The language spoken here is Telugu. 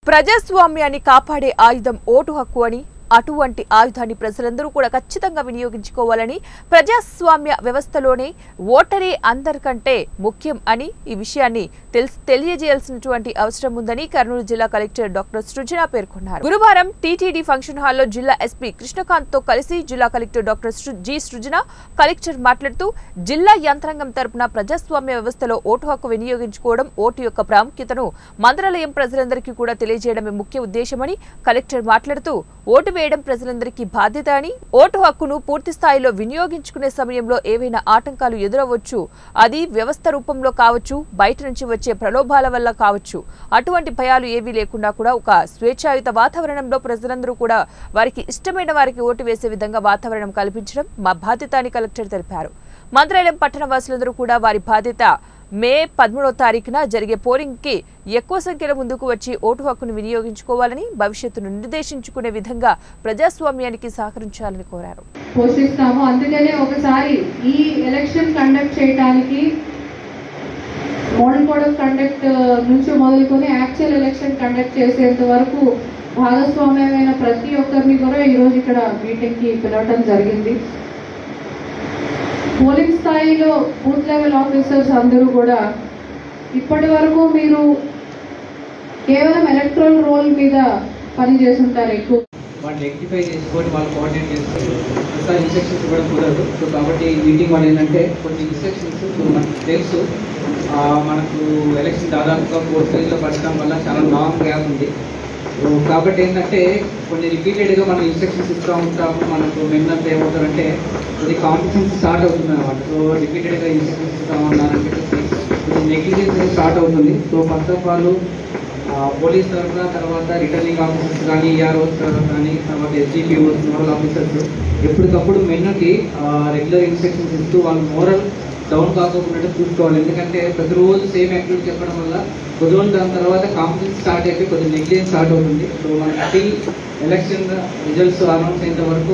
ప్రజాస్వామ్యాన్ని కాపాడే ఆయుధం ఓటు హక్కు అని అటువంటి ఆయుధాన్ని ప్రజలందరూ కూడా ఖచ్చితంగా వినియోగించుకోవాలని ప్రజాస్వామ్య వ్యవస్థలోనే ఓటరే అందరికంటే ముఖ్యం అని ఈ విషయాన్ని తెల్- తెలియజేయాల్సినటువంటి అవసరం ఉందని కర్నూలు జిల్లా కలెక్టర్ డాక్టర్ సృజన పేర్కొన్నారు గురువారం టీటీడీ ఫంక్షన్ హాల్లో జిల్లా ఎస్పీ కృష్ణకాంత్ తో కలిసి జిల్లా కలెక్టర్ డాక్టర్ సృ- జి సృజన కలెక్టర్ మాట్లాడుతూ జిల్లా యంత్రాంగం తరపున ప్రజాస్వామ్య వ్యవస్థలో ఓటు హక్కు వినియోగించుకోవడం ఓటు యొక్క ప్రాముఖ్యతను మంత్రాలయం ప్రజలందరికీ కూడా తెలియజేయడమే ముఖ్య ఉద్దేశమని కలెక్టర్ మాట్లాడుతూ ఓటు వేయడం ప్రజలందరికీ బాధ్యత అని ఓటు హక్కును పూర్తి స్థాయిలో వినియోగించుకునే సమయంలో ఏవైనా ఆటంకాలు ఎదురవచ్చు అది వ్యవస్థ రూపంలో కావచ్చు బయట నుంచి వచ్చే ప్రలోభాల వల్ల కావచ్చు అటువంటి భయాలు ఏవీ లేకుండా కూడా ఒక స్వేచ్ఛాయుత వాతావరణంలో ప్రజలందరూ కూడా వారికి ఇష్టమైన వారికి ఓటు వేసే విధంగా వాతావరణం కల్పించడం మా బాధ్యత అని కలెక్టర్ తెలిపారు మంత్రాలయం పట్టణ వాసులందరూ కూడా వారి బాధ్యత మే పదమూడవ తారీఖున జరిగే పోలింగ్ కి ఎక్కువ సంఖ్యలో ముందుకు వచ్చి ఓటు హక్కును వినియోగించుకోవాలని భవిష్యత్తును నిర్దేశించుకునే విధంగా ప్రజాస్వామ్యానికి సహకరించాలని కోరారు పోషిస్తాము అందుకనే ఒకసారి ఈ ఎలక్షన్ కండక్ట్ చేయడానికి మోడల్ కోడ్ ఆఫ్ కండక్ట్ నుంచి మొదలుకొని యాక్చువల్ ఎలక్షన్ కండక్ట్ చేసేంత వరకు భాగస్వామ్యమైన ప్రతి ఒక్కరిని కూడా ఈరోజు ఇక్కడ మీటింగ్కి పిలవటం జరిగింది పోలింగ్ స్థాయిలో బూత్ లెవెల్ ఆఫీసర్స్ అందరూ కూడా ఇప్పటి వరకు మీరు కేవలం ఎలక్ట్రల్ రోల్ మీద పని చేస్తుంటారు ఎక్కువ వాళ్ళు రెక్టిఫై చేసుకొని వాళ్ళు కోఆర్డినేట్ చేసుకొని ఒకసారి ఇన్స్ట్రక్షన్స్ ఇవ్వడం కుదరదు సో కాబట్టి ఈ మీటింగ్ వాళ్ళు ఏంటంటే కొన్ని ఇన్స్ట్రక్షన్స్ మనకు తెలుసు ఆ, మనకు ఎలక్షన్ దాదాపుగా ఫోర్ ఫేజ్లో పడటం వల్ల చాలా లాంగ్ గ్యాప్ ఉంది సో కాబట్టి ఏంటంటే కొన్ని రిపీటెడ్గా మనం ఇన్స్ట్రక్షన్స్ ఇస్తూ ఉంటాము మనకు మెన్నంతా ఏమవుతారంటే ఇది కాంపిటీషన్ స్టార్ట్ అవుతుంది అనమాట సో రిపీటెడ్గా ఇన్స్ట్రక్షన్స్ ఇస్తూ ఉన్నారని చెప్పేసి కొంచెం నెగ్లిజెన్స్ స్టార్ట్ అవుతుంది సో ఫస్ట్ ఆఫ్ ఆల్ ఆ, పోలీస్ తరఫున తర్వాత రిటర్నింగ్ ఆఫీసర్స్ కానీ ఈఆర్ఓస్ కానీ తర్వాత ఎస్డిపిఓస్ నోడల్ ఆఫీసర్స్ ఎప్పటికప్పుడు మెన్నుకి రెగ్యులర్ ఇన్స్ట్రక్షన్స్ ఇస్తూ వాళ్ళు మోరల్ డౌన్ కాకోకుండా చూసుకోవాలి ఎందుకంటే ప్రతిరోజు సేమ్ యాక్టివిటీ చెప్పడం వల్ల కొద్ది రోజులు దాని తర్వాత కాంపిటీషన్ స్టార్ట్ అయిపోయి కొద్దిగా నెగ్లిజెన్స్ స్టార్ట్ అవుతుంది సో మనకి ఎలక్షన్ రిజల్ట్స్ అనౌన్స్ అయిన వరకు